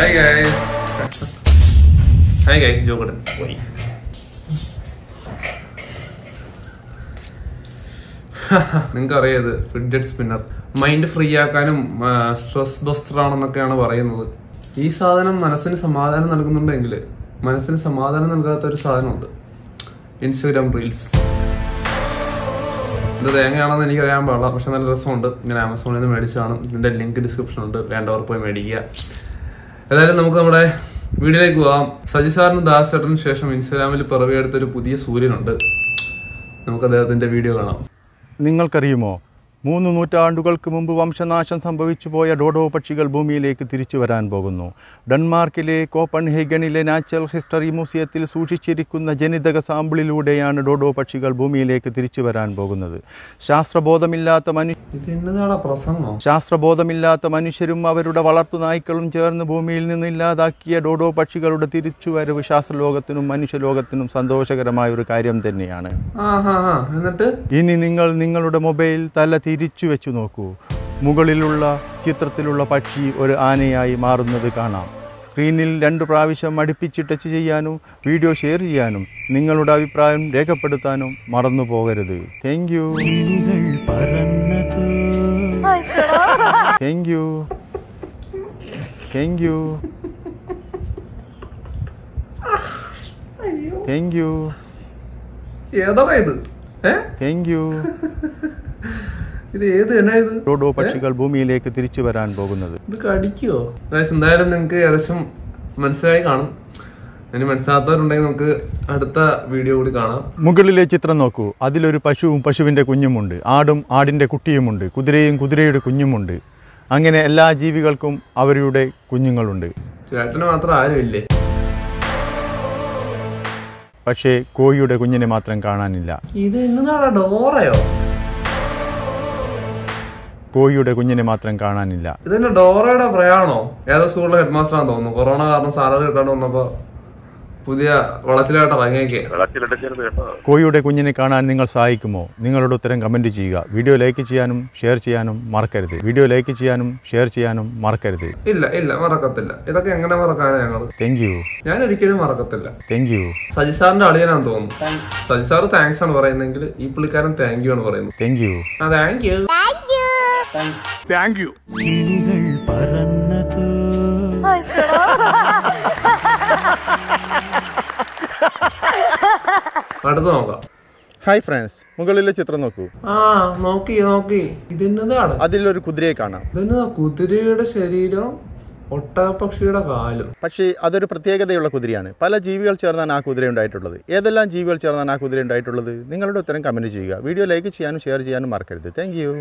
Hi guys hi guys ജോക്കടൻ പോയി നിങ്ങൾക്ക് അറിയത് ഫിഡ്ജറ്റ് സ്പിന്നർ മൈൻഡ് ഫ്രീ ആക്കാനും സ്ട്രെസ് ബസ്റ്റർ ആണെന്നൊക്കെയാണ് പറയുന്നത് ഈ സാധനം മനസ്സിന് സമാധാനം നൽകുന്നുണ്ടെങ്കിൽ മനസ്സിന് സമാധാനം നൽകാത്ത ഒരു സാധനമുണ്ട് ഇൻസ്റ്റാഗ്രാം റീൽസ് ഇത് തേങ്ങയാണെന്ന് എനിക്ക് അറിയാൻ പാടില്ല പക്ഷെ നല്ല രസമുണ്ട് ഞാൻ ആമസോണിൽ നിന്ന് മേടിച്ചതാണ് ഇതിന്റെ ലിങ്ക് ഡിസ്ക്രിപ്ഷൻ ഉണ്ട് വേണ്ടവർ പോയി മേടിക്കുക ഏതായാലും നമുക്ക് നമ്മുടെ വീഡിയോയിലേക്ക് പോവാം സജിസാറിനും ദാസേട്ടനും ശേഷം ഇൻസ്റ്റാഗ്രാമിൽ പിറവിയെടുത്ത ഒരു പുതിയ സൂര്യനുണ്ട് നമുക്ക് അദ്ദേഹത്തിന്റെ വീഡിയോ കാണാം നിങ്ങൾക്കറിയുമോ മൂന്ന് നൂറ്റാണ്ടുകൾക്ക് മുമ്പ് വംശനാശം സംഭവിച്ചു പോയ ഡോഡോ പക്ഷികൾ ഭൂമിയിലേക്ക് തിരിച്ചു വരാൻ പോകുന്നു ഡെൻമാർക്കിലെ കോപ്പൺഹേഗനിലെ നാച്ചുറൽ ഹിസ്റ്ററി മ്യൂസിയത്തിൽ സൂക്ഷിച്ചിരിക്കുന്ന ജനിതക സാമ്പിളിലൂടെയാണ് ഡോഡോ പക്ഷികൾ ഭൂമിയിലേക്ക് തിരിച്ചു വരാൻ പോകുന്നത് ശാസ്ത്രബോധമില്ലാത്ത മനു ഇത് എന്നതാടാ പ്രസംഗം ശാസ്ത്രബോധമില്ലാത്ത മനുഷ്യരും അവരുടെ വളർത്തു നായ്ക്കളും ചേർന്ന് ഭൂമിയിൽ നിന്ന് ഇല്ലാതാക്കിയ ഡോഡോ പക്ഷികളുടെ തിരിച്ചുവരവ് ശാസ്ത്രലോകത്തിനും മനുഷ്യലോകത്തിനും സന്തോഷകരമായ ഒരു കാര്യം തന്നെയാണ് ആ ഹാ ഹാ എന്നിട്ട് ഇനി നിങ്ങൾ നിങ്ങളുടെ മൊബൈൽ തല തിരിച്ചു വെച്ചു നോക്കൂ മുകളിലുള്ള ചിത്രത്തിലുള്ള പക്ഷി ഒരു ആനയായി മാറുന്നത് കാണാം സ്ക്രീനിൽ രണ്ട് പ്രാവശ്യം അടുപ്പിച്ച് ടച്ച് ചെയ്യാനും വീഡിയോ ഷെയർ ചെയ്യാനും നിങ്ങളുടെ അഭിപ്രായം രേഖപ്പെടുത്താനും മറന്നു പോകരുത് thank you thank you thank you thank you ഏതാടാ ഇത് ഏ താങ്ക് യു ഇത് ഏത് എന്നാ ഇത് ഡോഡോ പക്ഷികൾ ഭൂമിയിലേക്ക് തിരിച്ചു വരാൻ പോകുന്നത് ഇത് കടിക്കുവോ ഗൈസ് എന്തായാലും നിങ്ങൾക്ക് ഏകദേശം മനസ്സിലായി കാണും ഇനി മനസ്സിലാത്തവരുണ്ടെങ്കിൽ നമുക്ക് അടുത്ത വീഡിയോ കൂടി കാണാം മുകളിലെ ചിത്രം നോക്കൂ അതിലൊരു പശുവും പശുവിൻ്റെ കുഞ്ഞുമുണ്ട് ആടും ആടിൻ്റെ കുട്ടിയുമുണ്ട് കുതിരയും കുതിരയുടെ കുഞ്ഞുമുണ്ട് അങ്ങനെ എല്ലാ ജീവികൾക്കും അവരുടെ കുഞ്ഞുങ്ങളുണ്ട് ചേട്ടന് മാത്രം ആരുമില്ലേ പക്ഷേ കോഴിയുടെ കുഞ്ഞിനെ മാത്രം കാണാനില്ല ഇത് എന്നതാടാ ഡോറയോ കോഴിയുടെ കുഞ്ഞിനെ മാത്രം കാണാനില്ല ഇതെന്നെ ഡോറയുടെ പ്രയാണോ ഏതോ സ്കൂളിലെ ഹെഡ് മാസ്റ്റർ ആണെന്ന് തോന്നുന്നു കൊറോണ കാരണം സാലറി കിട്ടാണ്ട് വന്നപ്പോ പുതിയ വളച്ചിലായിട്ട് ഇറങ്ങിയേക്കെ കോഴിയുടെ കുഞ്ഞിനെ കാണാൻ നിങ്ങൾ സഹായിക്കുമോ നിങ്ങളുടെ ഉത്തരം കമൻറ്റ് ചെയ്യുക വീഡിയോ ലൈക്ക് ചെയ്യാനും ഷെയർ ചെയ്യാനും മറക്കരുത് വീഡിയോ ലൈക്ക് ചെയ്യാനും ഷെയർ ചെയ്യാനും മറക്കരുത് ഇല്ല ഇല്ല മറക്കത്തില്ല ഇതൊക്കെ എങ്ങനെ മറക്കാനാ ഞങ്ങള് താങ്ക് യു ഞാൻ ഒരിക്കലും മറക്കത്തില്ല താങ്ക് യു സജിസാറിന്റെ അളിയനാന്ന് തോന്നുന്നു സജിസാർ താങ്ക്സ് ആണ് പറയുന്നെങ്കിൽ ഈ പുള്ളിക്കാരൻ താങ്ക് യു ആണ് പറയുന്നത് താങ്ക് യു ആ താങ്ക് യു അടുത്ത് നോക്കാം ഹായ് ഫ്രണ്ട്സ് മുകളിലെ ചിത്രം നോക്കൂ ആ നോക്കി നോക്കി ഇതെന്നതാണ് അതിലൊരു കുതിരയെ കാണാം ഇതെന്നതാ കുതിരയുടെ ശരീരം ഒട്ടകപ്പക്ഷിയുടെ കാലും പക്ഷേ അതൊരു പ്രത്യേകതയുള്ള കുതിരയാണ് പല ജീവികൾ ചേർന്നാണ് ആ കുതിര ഉണ്ടായിട്ടുള്ളത് ഏതെല്ലാം ജീവികൾ ചേർന്നാണ് ആ കുതിര ഉണ്ടായിട്ടുള്ളത് നിങ്ങളുടെ ഉത്തരം കമൻറ്റ് ചെയ്യുക വീഡിയോ ലൈക്ക് ചെയ്യാനും ഷെയർ ചെയ്യാനും മറക്കരുത് താങ്ക് യു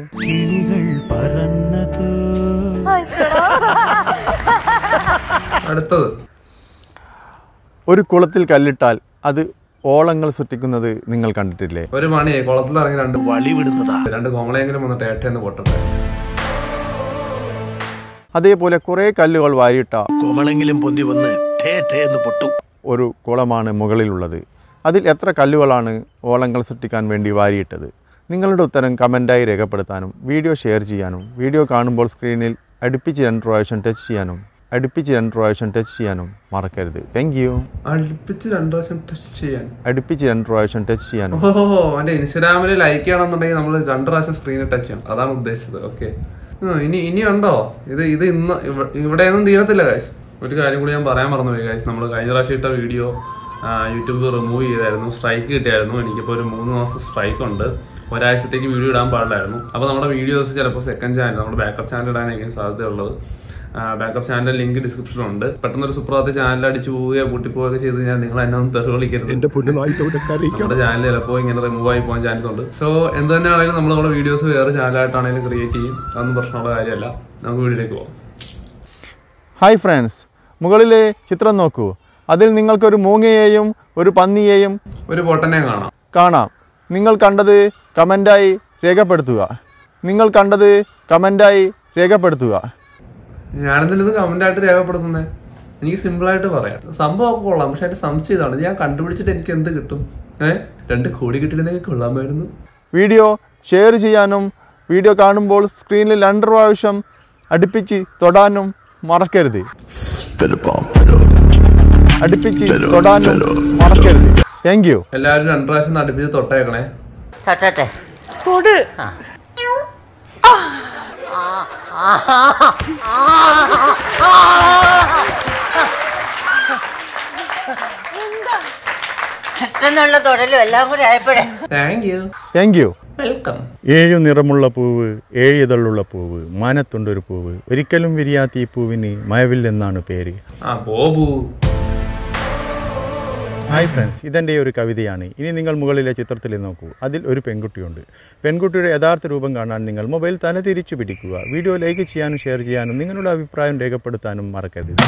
അടുത്തത് ഒരു കുളത്തിൽ കല്ലിട്ടാൽ അത് ഓളങ്ങൾ സൃഷ്ടിക്കുന്നത് നിങ്ങൾ കണ്ടിട്ടില്ലേ ഒരു മണിയായി കുളത്തിൽ ഇറങ്ങി രണ്ട് വളി വിടുന്നതാ രണ്ട് കോമളയെങ്കിലും വന്നിട്ട് ഏറ്റെന്ന് പൊട്ടട്ടെ അതേപോലെ കുറേ കല്ലുകൾ വാരിയിട്ട കോമളെങ്കിലും പൊന്തി വന്ന് ടേ ടേ എന്ന് പൊട്ടും ഒരു കുളമാണ് മുകളിലുള്ളത് അതിൽ എത്ര കല്ലുകളാണ് ഓളങ്ങൾ സൃഷ്ടിക്കാൻ വേണ്ടി വാരിയിട്ടത് നിങ്ങളുടെ ഉത്തരം കമൻറ്റായി രേഖപ്പെടുത്താനും വീഡിയോ ഷെയർ ചെയ്യാനും വീഡിയോ കാണുമ്പോൾ സ്ക്രീനിൽ അടുപ്പിച്ച് രണ്ട് പ്രാവശ്യം ടച്ച് ചെയ്യാനും അടുപ്പിച്ച് രണ്ട് പ്രാവശ്യം ടച്ച് ചെയ്യാനും മറക്കരുത് താങ്ക് യു അടുപ്പിച്ച് രണ്ടു പ്രാവശ്യം ടച്ച് ചെയ്യാൻ അടുപ്പിച്ച് രണ്ട് പ്രാവശ്യം ടച്ച് ചെയ്യാനും ഓഹോ എന്റെ ഇൻസ്റ്റാഗ്രാമിൽ ലൈക്ക് ചെയ്യണമെന്നുണ്ടെങ്കിൽ നമ്മൾ രണ്ടു പ്രാവശ്യം സ്ക്രീനിൽ ടച്ച് ചെയ്യണം അതാണ് ഉദ്ദേശിച്ചത് ഓക്കെ ഇനി ഇനി ഉണ്ടോ ഇത് ഇത് ഇന്ന് ഇവ- ഇവിടെയൊന്നും തീരത്തില്ല കാശ് ഒരു കാര്യം കൂടി ഞാൻ പറയാൻ മറന്നുപോയി കാശ് നമ്മൾ കഴിഞ്ഞ പ്രാവശ്യം ഇട്ട വീഡിയോ യൂട്യൂബ് റിമൂവ് ചെയ്തായിരുന്നു സ്ട്രൈക്ക് കിട്ടിയായിരുന്നു എനിക്കിപ്പോൾ ഒരു മൂന്ന് മാസം സ്ട്രൈക്ക് ഉണ്ട് ഒരാഴ്ചത്തേക്ക് വീഡിയോ ഇടാൻ പാടില്ലായിരുന്നു അപ്പോൾ നമ്മുടെ വീഡിയോസ് ചിലപ്പോൾ സെക്കൻഡ് ചാനൽ നമ്മുടെ ബാക്കപ്പ് ചാനൽ ഇടാനായിരിക്കും സാധ്യതയുള്ളത് ബാക്കപ്പ് ചാനൽ ലിങ്ക് ഡിസ്ക്രിപ്ഷനിലുണ്ട് പെട്ടെന്നൊരു സുപ്രഭാത ചാനൽ അടിച്ചു പോവുകയോ പൊട്ടിപ്പോവുകയോ ചെയ്ത് ഞാൻ നിങ്ങൾ എന്നെ ഒന്ന് തെറി വിളിക്കരുത് എന്റെ പൊന്നുനായിട്ട് ഇവിടെ കരയിക്കണം നമ്മുടെ ചാനൽ ചിലപ്പോൾ ഇങ്ങനെ റിമൂവ് ആയി പോകാൻ ചാൻസ് ഉണ്ട് സോ എന്ത് തന്നെ ആണെങ്കിലും നമ്മൾ നമ്മുടെ വീഡിയോസ് വേറെ ചാനലായിട്ടാണെങ്കിലും ക്രിയേറ്റ് ചെയ്യും അതൊന്നും പ്രശ്നമുള്ള കാര്യമല്ല നമുക്ക് വീഡിയോയിലേക്ക് പോകാം ഹായ് ഫ്രണ്ട്സ് മുകളിലെ ചിത്രം നോക്കൂ അതിൽ നിങ്ങൾക്കൊരു മൂങ്ങയെയും ഒരു പന്നിയെയും ഒരു പൊട്ടനെ കാണാം കാണാം നിങ്ങൾ കണ്ടത് കമൻ്റായി രേഖപ്പെടുത്തുക നിങ്ങൾ കണ്ടത് കമൻ്റായി രേഖപ്പെടുത്തുക ഞാനെന്തിനും ഇത് കമന്റ് ആയിട്ട് രേഖപ്പെടുത്തുന്നത് എനിക്ക് സിമ്പിൾ ആയിട്ട് പറയാം സംഭവമൊക്കെ കൊള്ളാം പക്ഷെ അതിന്റെ സംശയം ഇതാണ് ഇത് ഞാൻ കണ്ടുപിടിച്ചിട്ട് എനിക്ക് എന്ത് കിട്ടും ഏഹ് രണ്ട് കോടി കിട്ടിയിരുന്നെങ്കിൽ കൊള്ളാമായിരുന്നു വീഡിയോ ഷെയർ ചെയ്യാനും വീഡിയോ കാണുമ്പോൾ സ്ക്രീനിൽ രണ്ട് പ്രാവശ്യം അടുപ്പിച്ച് തൊടാനും മറക്കരുത് അടുപ്പിച്ച് തൊടാനും മറക്കരുത് താങ്ക് യു എല്ലാവരും രണ്ടു പ്രാവശ്യം നടുപ്പിച്ച് തൊട്ടേക്കണേ തൊട്ടട്ടെ തൊട് പെട്ടെന്നുള്ള തൊടലും എല്ലാം കൂടി ആയപ്പോഴേ thank you thank you welcome ഏഴു നിറമുള്ള പൂവ് ഏഴ് ഇതളുള്ള പൂവ് മാനത്തുണ്ടൊരു പൂവ് ഒരിക്കലും വിരിയാത്ത ഈ പൂവിന് മയവിൽ എന്നാണ് പേര് ആ ബോബു ഹായ് ഫ്രണ്ട്സ് ഇതെൻ്റെ ഒരു കവിതയാണ് ഇനി നിങ്ങൾ മുകളിലെ ചിത്രത്തിൽ നോക്കൂ അതിൽ ഒരു പെൺകുട്ടിയുണ്ട് പെൺകുട്ടിയുടെ യഥാർത്ഥ രൂപം കാണാൻ നിങ്ങൾ മൊബൈൽ തല തിരിച്ചു പിടിക്കുക വീഡിയോ ലൈക്ക് ചെയ്യാനും ഷെയർ ചെയ്യാനും നിങ്ങളുടെ അഭിപ്രായം രേഖപ്പെടുത്താനും മറക്കരുത്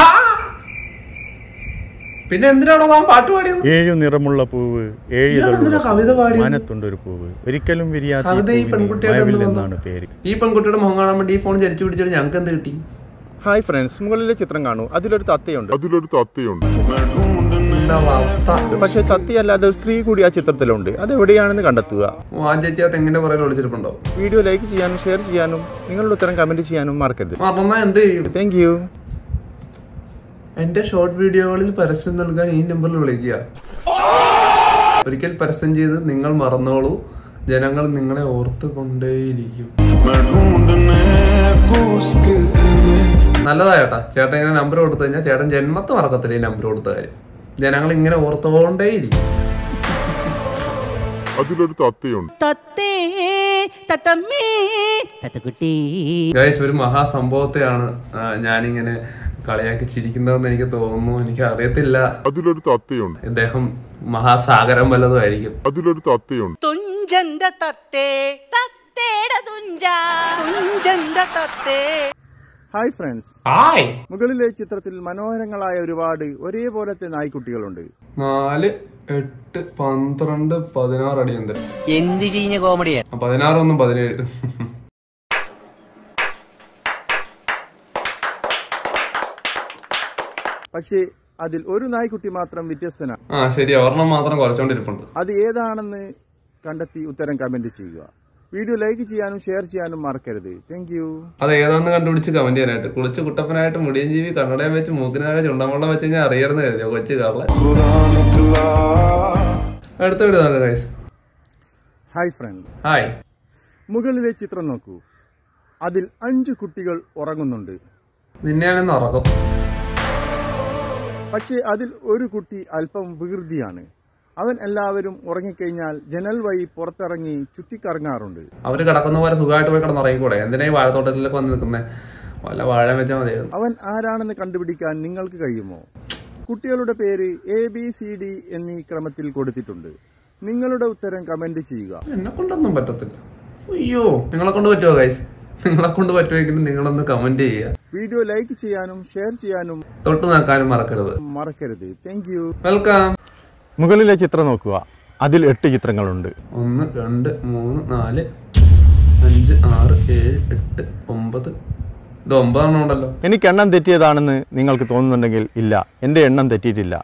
പിന്നെ എന്തിനാണോ താൻ പാട്ട് പാടിയത് ഏഴു നിറമുള്ള പൂവ് ഏഴ് ഇയാളെന്തിനാ ഇതളുള്ള കവിത പൂവ്, പാടിയത്? മാനത്തുണ്ടൊരു പൂവ് ഒരിക്കലും വിരിയാത്ത ഈ കവിത ഈ പൂവിന് പെൺകുട്ടിയുടെ മയവിൽ എന്ത് എന്നാണ് പേര് ഈ പെൺകുട്ടിയുടെ മുഖം കാണാൻ വേണ്ടി ഈ ഫോൺ ചരിച്ചു പിടിച്ചിട്ട് ഞങ്ങൾക്ക് എന്ത് കിട്ടി ഹായ് ഫ്രണ്ട്സ് മുകളിലെ ചിത്രം കാണൂ അതിലൊരു തത്തയുണ്ട് അതിലൊരു തത്തയുണ്ട് എന്താ വാർത്ത പക്ഷേ തത്തയല്ലാതെ ഒരു സ്ത്രീ കൂടി ആ ചിത്രത്തിലുണ്ട് അത് എവിടെയാണെന്ന് കണ്ടെത്തുക ഓ, ആ ചേച്ചി ആ തെങ്ങിന്റെ പുറകിൽ ഒളിച്ചിട്ടുണ്ടോ വീഡിയോ ലൈക്ക് ചെയ്യാനും ഷെയർ ചെയ്യാനും നിങ്ങളുടെ ഉത്തരം കമന്റ് ചെയ്യാനും മറക്കരുത് മറന്നാ എന്ത് ചെയ്യും താങ്ക് യു എന്റെ ഷോർട്ട് വീഡിയോകളിൽ പരസ്യം നൽകാൻ ഈ നമ്പറിൽ വിളിക്കുക ഒരിക്കൽ പരസ്യം ചെയ്ത് നിങ്ങൾ മറന്നോളൂ ജനങ്ങൾ നിങ്ങളെ ഓർത്ത് കൊണ്ടേയിരിക്കും നല്ലതാ ചേട്ടാ ചേട്ടൻ ഇങ്ങനെ നമ്പർ കൊടുത്തു കഴിഞ്ഞാൽ ചേട്ടൻ ജന്മത്ത് മറക്കത്തില്ല ഈ നമ്പർ കൊടുത്ത കാര്യം ജനങ്ങൾ ഇങ്ങനെ ഓർത്തുകൊണ്ടേയിരിക്കും അതിലൊരു തത്തയുണ്ട് തത്തേ തത്തമ്മേ തത്തക്കുട്ടി ഗൈസ് ഒരു മഹാസംഭവത്തെയാണ് ആ, ഞാനിങ്ങനെ കളിയാക്കി ചിരിക്കുന്നതെന്ന് എനിക്ക് തോന്നുന്നു എനിക്ക് അറിയത്തില്ല അതിലൊരു തത്തയുണ്ട് ഇദ്ദേഹം മഹാസാഗരം വല്ലതും ആയിരിക്കും അതിലൊരു തത്തയുണ്ട് തുഞ്ചന്ത തത്തേ തത്തേടെ തുഞ്ച തുഞ്ചന്ത തത്തേ ഹായ് ഫ്രണ്ട്സ് ഹായ് മുകളിലെ ചിത്രത്തിൽ മനോഹരങ്ങളായ ഒരുപാട് ഒരേപോലത്തെ നായ്ക്കുട്ടികളുണ്ട് നാല് എട്ട് പന്ത്രണ്ട് പതിനാറ് അടി എന്ത് എന്ത് ചീഞ്ഞ കോമഡിയാ പതിനാറ് ഒന്നും പതിനേഴ് പക്ഷേ അതിൽ ഒരു നായ്ക്കുട്ടി മാത്രം വ്യത്യസ്തനാണ് ആ ശരി ഒരെണ്ണം മാത്രം കുറച്ചോണ്ടിരിപ്പുണ്ട് അത് ഏതാണെന്ന് കണ്ടെത്തി ഉത്തരം കമന്റ് ചെയ്യുക വീഡിയോ ലൈക്ക് ചെയ്യാനും ഷെയർ ചെയ്യാനും മറക്കരുത് താങ്ക് യു അത് ഏതാന്ന് കണ്ടുപിടിച്ച് കമന്റ് ചെയ്യാനായിട്ട് കുളിച്ച് കുട്ടപ്പനായിട്ട് മുടിയൻ ജീവി കണ്ണടയും വെച്ച് മൂക്കിനാകെ ചുണ്ടമ്പള്ളം വെച്ച് കഴിഞ്ഞാൽ അറിയരുന്ന് കരുതിയോ കൊച്ചു കാറിലെ അടുത്ത വീട് നോക്കാം ഗൈസ് ഹായ് ഫ്രണ്ട് ഹായ് മുകളിലെ ചിത്രം നോക്കൂ അതിൽ അഞ്ച് കുട്ടികൾ ഉറങ്ങുന്നുണ്ട് നിന്നെയാണെന്ന് ഉറക്കം പക്ഷേ അതിൽ ഒരു കുട്ടി അല്പം വികൃതിയാണ് അവൻ എല്ലാവരും ഉറങ്ങിക്കഴിഞ്ഞാൽ ജനൽ വഴി പുറത്തിറങ്ങി ചുറ്റിക്കറങ്ങാറുണ്ട് അവര് കിടക്കുന്ന പോലെ സുഖമായിട്ട് പോയി കിടന്നുറങ്ങിക്കൂടെ എന്തിനാ ഈ വാഴത്തോട്ടത്തിലൊക്കെ വന്ന് നിൽക്കുന്നേ വല്ല വാഴ വെച്ചാൽ മതിയായിരുന്നു അവൻ ആരാണെന്ന് കണ്ടുപിടിക്കാൻ നിങ്ങൾക്ക് കഴിയുമോ കുട്ടികളുടെ പേര് എ ബി സി ഡി എന്നീ ക്രമത്തിൽ കൊടുത്തിട്ടുണ്ട് നിങ്ങളുടെ ഉത്തരം കമന്റ് ചെയ്യുക എന്നെ കൊണ്ടൊന്നും പറ്റത്തില്ല അയ്യോ നിങ്ങളെ കൊണ്ട് പറ്റുമോ ഗൈസ് നിങ്ങളെ കൊണ്ട് പറ്റുമെങ്കിലും നിങ്ങളൊന്ന് കമന്റ് ചെയ്യുക വീഡിയോ ലൈക്ക് ചെയ്യാനും ഷെയർ ചെയ്യാനും തൊട്ട് നോക്കാനും മറക്കരുത് മറക്കരുത് താങ്ക് യു വെൽക്കം മുകളിലെ ചിത്രം നോക്കുക അതിൽ എട്ട് ചിത്രങ്ങളുണ്ട് ഒന്ന് രണ്ട് മൂന്ന് നാല് അഞ്ച് ആറ് ഏഴ് എട്ട് ഒമ്പത് ഇത് ഒമ്പതെണ്ണം ഉണ്ടല്ലോ എനിക്ക് എണ്ണം തെറ്റിയതാണെന്ന് നിങ്ങൾക്ക് തോന്നുന്നുണ്ടെങ്കിൽ ഇല്ല എൻ്റെ എണ്ണം തെറ്റിയിട്ടില്ല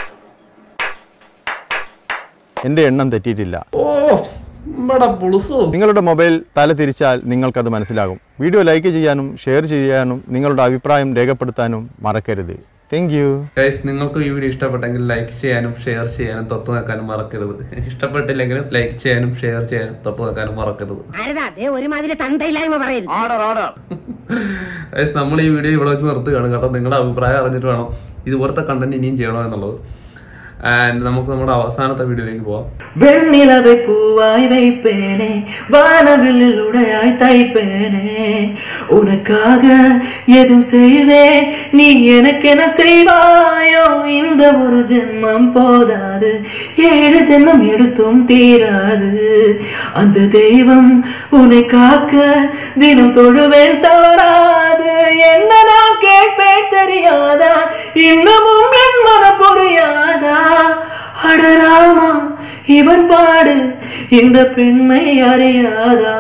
എൻ്റെ എണ്ണം തെറ്റിയിട്ടില്ല ഓ ഇവിടെ പുളുസു നിങ്ങളുടെ മൊബൈൽ തല തിരിച്ചാൽ നിങ്ങൾക്കത് മനസ്സിലാകും വീഡിയോ ലൈക്ക് ചെയ്യാനും ഷെയർ ചെയ്യാനും നിങ്ങളുടെ അഭിപ്രായം രേഖപ്പെടുത്താനും മറക്കരുത് താങ്ക് യു ഗൈസ് നിങ്ങൾക്ക് ഈ വീഡിയോ ഇഷ്ടപ്പെട്ടെങ്കിൽ ലൈക്ക് ചെയ്യാനും ഷെയർ ചെയ്യാനും തൊട്ട് നോക്കാനും മറക്കരുത് ഇഷ്ടപ്പെട്ടില്ലെങ്കിലും ലൈക്ക് ചെയ്യാനും ഷെയർ ചെയ്യാനും തൊട്ട് നോക്കാനും മറക്കരുത് അതെ ഒരുമാതിരി തന്തയില്ലായ്മ പറയരുത് ഗൈസ് നമ്മൾ ഈ വീഡിയോ ഇവിടെ വെച്ച് നിർത്തുകയാണ് കേട്ടോ നിങ്ങളുടെ അഭിപ്രായം അറിഞ്ഞിട്ട് വേണം ഇതുപോലത്തെ കണ്ടന്റ് ഇനിയും ചെയ്യണോ എന്നുള്ളത് ആൻഡ് നമുക്ക് നമ്മുടെ അവസാനത്തെ വീഡിയോയിലേക്ക് പോവാം வெண்ணிலவை பூவாய் வைப்பேனே வானவில்லில் உடையாய் தைப்பேனே உனக்காக எதுவும் செய்வேன் நீ எனக்கென செய்வாயோ இந்த ஒரு ஜென்மம் போதாது ஏழு ஜென்மம் எடுத்தும் தீராது அந்த தெய்வம் உன்னை காக்க தினம் தொழுவேன் தவறாது என்ன நான் கேட்பேன் தெரியாதா இன்னமும் என் மனம் புரியாதா அடராமா இவன் பாடு இந்த பெண்மை அறியாதா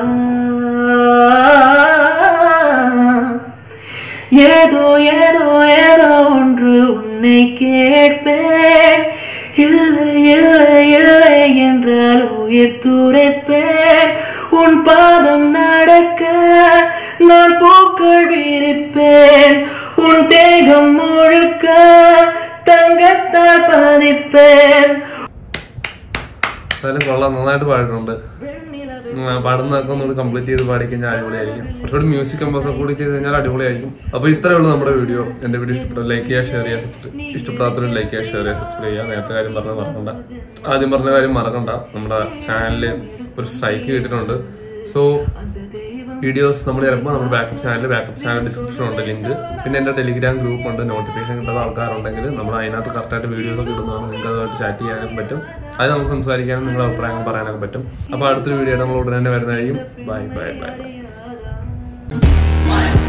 ஏதோ ஏதோ ஏதோ ஒன்று உன்னை கேட்பேன் இல்லை இல்லை இல்லை என்றால் உயிர் துரைப்பேன் உன் பாதம் நடக்க நான் பூக்கள் விரிப்பேன் உன் தேகம் முழுக்க தங்கத்தால் பதிப்பேன் എന്തായാലും കൊള്ളാം നന്നായിട്ട് പാടിയിട്ടുണ്ട് ഉം, ആ പാടുന്നതൊക്കെ ഒന്നുകൂടി കംപ്ലീറ്റ് ചെയ്ത് പാടിക്കഴിഞ്ഞാൽ അടിപൊളിയായിരിക്കും കുറച്ചുകൂടി മ്യൂസിക് കമ്പോസർ കൂടി ചെയ്ത് കഴിഞ്ഞാൽ അടിപൊളിയായിരിക്കും അപ്പോൾ ഇത്രയേ ഉള്ളൂ നമ്മുടെ വീഡിയോ എൻ്റെ വീഡിയോ ഇഷ്ടപ്പെട്ട ലൈക്ക് ചെയ്യുക ഷെയർ ചെയ്യുക സബ്സ്ക്രൈബ് ഇഷ്ടപ്പെടാത്തവർ ലൈക്ക് ചെയ്യുക ഷെയർ ചെയ്യുക സബ്സ്ക്രൈബ് ചെയ്യുക നേരത്തെ കാര്യം പറഞ്ഞത് മറക്കണ്ട ആദ്യം പറഞ്ഞ കാര്യം മറക്കണ്ട നമ്മുടെ ചാനലിൽ ഒരു സ്ട്രൈക്ക് കിട്ടിയിട്ടുണ്ട് സോ വീഡിയോസ് നമ്മൾ ചിലപ്പോൾ നമ്മുടെ backup channel backup channel description ഉണ്ട് ലിങ്ക് പിന്നെ എൻ്റെ ടെലിഗ്രാം ഗ്രൂപ്പ് ഉണ്ട് നോട്ടിഫിക്കേഷൻ കിട്ടുന്ന ആൾക്കാരുണ്ടെങ്കിൽ നമ്മൾ അതിനകത്ത് കറക്റ്റായിട്ട് വീഡിയോസ് ഒക്കെ ഇടുന്നതാണ് നിങ്ങൾക്ക് അതുമായിട്ട് ചാറ്റ് ചെയ്യാനൊക്കെ പറ്റും അത് നമുക്ക് സംസാരിക്കാനും നിങ്ങളുടെ അഭിപ്രായങ്ങൾ പറയാനൊക്കെ പറ്റും അപ്പോൾ അടുത്തൊരു വീഡിയോ നമ്മൾ ഉടനെ തന്നെ വരുന്നതായിരിക്കും ബൈ ബൈ ബൈ ബൈ